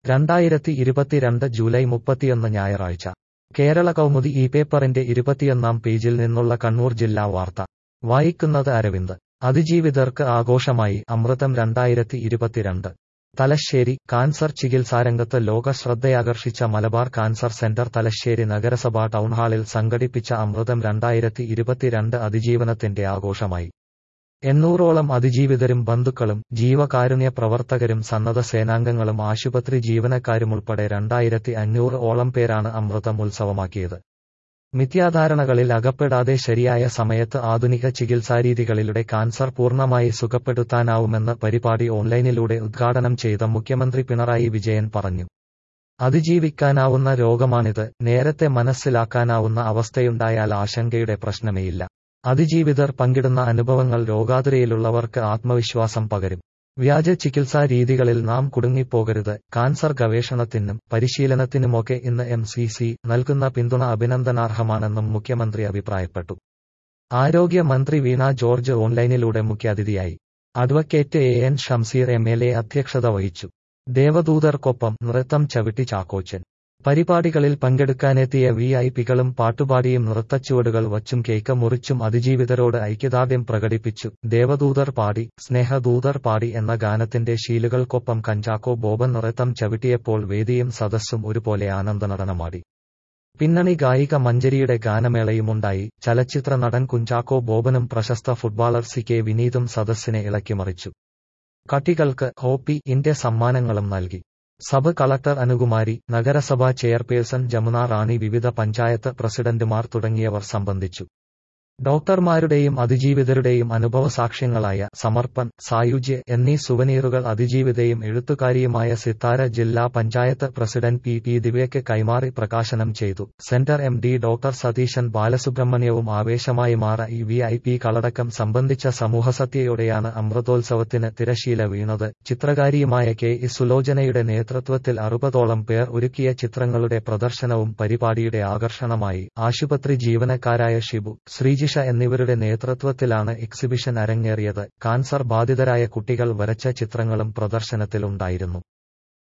രണ്ടായിരത്തി ഇരുപത്തിരണ്ട് ജൂലൈ മുപ്പത്തിയൊന്ന് ഞായറാഴ്ച കേരള കൗമുദി ഈ പേപ്പറിന്റെ ഇരുപത്തിയൊന്നാം പേജിൽ നിന്നുള്ള കണ്ണൂർ ജില്ലാ വാർത്ത വായിക്കുന്നത് അരവിന്ദ് അതിജീവിതർക്ക് ആഘോഷമായി അമൃതം രണ്ടായിരത്തി ഇരുപത്തിരണ്ട് തലശ്ശേരി കാൻസർ ചികിത്സാരംഗത്ത് ലോക ശ്രദ്ധയാകർഷിച്ച മലബാർ കാൻസർ സെന്റർ തലശ്ശേരി നഗരസഭ ടൗൺഹാളിൽ സംഘടിപ്പിച്ച അമൃതം രണ്ടായിരത്തി ഇരുപത്തിരണ്ട് അതിജീവനത്തിന്റെ ആഘോഷമായി എണ്ണൂറോളം അതിജീവിതരും ബന്ധുക്കളും ജീവകാരുണ്യ പ്രവർത്തകരും സന്നദ്ധ സേനാംഗങ്ങളും ആശുപത്രി ജീവനക്കാരുമുൾപ്പെടെ രണ്ടായിരത്തി അഞ്ഞൂറ് ഓളം പേരാണ് അമൃതം ഉത്സവമാക്കിയത് മിഥ്യാധാരണകളിൽ അകപ്പെടാതെ ശരിയായ സമയത്ത് ആധുനിക ചികിത്സാരീതികളിലൂടെ കാൻസർ പൂർണ്ണമായി സുഖപ്പെടുത്താനാവുമെന്ന് പരിപാടി ഓൺലൈനിലൂടെ ഉദ്ഘാടനം ചെയ്ത മുഖ്യമന്ത്രി പിണറായി വിജയൻ പറഞ്ഞു അതിജീവിക്കാനാവുന്ന രോഗമാണിത് നേരത്തെ മനസ്സിലാക്കാനാവുന്ന അവസ്ഥയുണ്ടായാൽ ആശങ്കയുടെ പ്രശ്നമേയില്ല അതിജീവിതർ പങ്കിടുന്ന അനുഭവങ്ങൾ രോഗാതുരയിലുള്ളവർക്ക് ആത്മവിശ്വാസം പകരും വ്യാജ ചികിത്സാ രീതികളിൽ നാം കുടുങ്ങിപ്പോകരുത് കാൻസർ ഗവേഷണത്തിനും പരിശീലനത്തിനുമൊക്കെ ഇന്ന് എം സി സി നൽകുന്ന പിന്തുണ അഭിനന്ദനാർഹമാണെന്നും മുഖ്യമന്ത്രി അഭിപ്രായപ്പെട്ടു ആരോഗ്യമന്ത്രി വീണ ജോർജ് ഓൺലൈനിലൂടെ മുഖ്യാതിഥിയായി advocate A N Shamseer M L A അധ്യക്ഷത വഹിച്ചു ദേവദൂതർക്കൊപ്പം നൃത്തം ചവിട്ടി ചാക്കോച്ചൻ പരിപാടികളിൽ പങ്കെടുക്കാനെത്തിയ വി ഐ പികളും പാട്ടുപാടിയും നൃത്തച്ചുവടുകൾ വച്ചും കേക്ക് മുറിച്ചും അതിജീവിതരോട് ഐക്യദാർഢ്യം പ്രകടിപ്പിച്ചു ദേവദൂതർ പാടി സ്നേഹദൂതർ പാടി എന്ന ഗാനത്തിന്റെ ശീലുകൾക്കൊപ്പം കഞ്ചാക്കോ ബോബൻ നൃത്തം ചവിട്ടിയപ്പോൾ വേദിയും സദസ്സും ഒരുപോലെ ആനന്ദനടനമാടി പിന്നണി ഗായിക മഞ്ജരിയുടെ ഗാനമേളയുമുണ്ടായി ചലച്ചിത്ര നടൻ കുഞ്ചാക്കോ ബോബനും പ്രശസ്ത ഫുട്ബോളർ സി കെ വിനീതും സദസ്സിനെ ഇളക്കിമറിച്ചു കട്ടികൾക്ക് ഹോപ്പി ഇന്ത്യ സമ്മാനങ്ങളും നൽകി സബ് കളക്ടർ അനുകുമാരി നഗരസഭാ ചെയർപേഴ്സൺ ജമുന റാണി വിവിധ പഞ്ചായത്ത് പ്രസിഡന്റുമാർ തുടങ്ങിയവർ സംബന്ധിച്ചു ഡോക്ടർമാരുടെയും അതിജീവിതരുടെയും അനുഭവ സാക്ഷ്യങ്ങളായ സമർപ്പൺ സായുജ്യ എന്നീ സുവനീറുകൾ അതിജീവിതയും എഴുത്തുകാരിയുമായ സിത്താര ജില്ലാ പഞ്ചായത്ത് പ്രസിഡന്റ് പി പി ദിവ്യയ്ക്ക് കൈമാറി പ്രകാശനം ചെയ്തു centre M D doctor Satheesan ബാലസുബ്രഹ്മണ്യവും ആവേശമായി മാറ ഈ വി ഐ പി കളടക്കം സംബന്ധിച്ച സമൂഹസത്യയോടെയാണ് അമൃതോത്സവത്തിന് തിരശീല വീണത് ചിത്രകാരിയുമായ കെ ഇ സുലോചനയുടെ നേതൃത്വത്തിൽ അറുപതോളം പേർ ഒരുക്കിയ ചിത്രങ്ങളുടെ പ്രദർശനവും പരിപാടിയുടെ ആകർഷണമായി ആശുപത്രി ജീവനക്കാരായ ഷിബു ശ്രീജി ജിഷ എന്നിവരുടെ നേതൃത്വത്തിലാണ് എക്സിബിഷൻ അരങ്ങേറിയത് കാൻസർ ബാധിതരായ കുട്ടികൾ വരച്ച ചിത്രങ്ങളും പ്രദർശനത്തിലുണ്ടായിരുന്നു